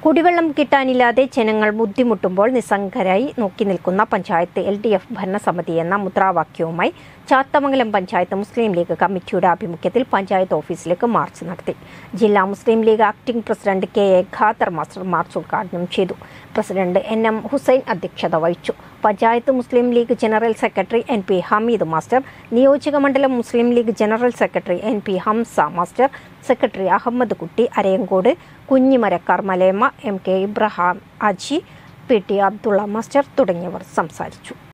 കുടിവെള്ളം കിട്ടാനില്ലാതെ ജനങ്ങൾ ബുദ്ധിമുട്ടുമ്പോൾ നിസ്സംഗരായി നോക്കി നിൽക്കുന്ന പഞ്ചായത്ത് എൽ ഡി എഫ് ഭരണസമിതി എന്ന മുദ്രാവാക്യവുമായി ചാത്തമംഗലം പഞ്ചായത്ത് മുസ്ലിം ലീഗ് കമ്മിറ്റിയുടെ ആഭിമുഖ്യത്തിൽ പഞ്ചായത്ത് ഓഫീസിലേക്ക് മാർച്ച് നടത്തി ജില്ലാ Muslim League acting president K A Khader master march ഉദ്ഘാടനം ചെയ്തു പ്രസിഡന്റ് എൻ എം ഹുസൈൻ അധ്യക്ഷത വഹിച്ചു panchayat Muslim League general secretary N P Hameed master നിയോജക മണ്ഡലം Muslim League general secretary N P Hamza master secretary Ahammed Kutty Arayankode Kunhimarakkar Malayamma M K Ibrahim Aji P T Abdulla master തുടങ്ങിയവർ സംസാരിച്ചു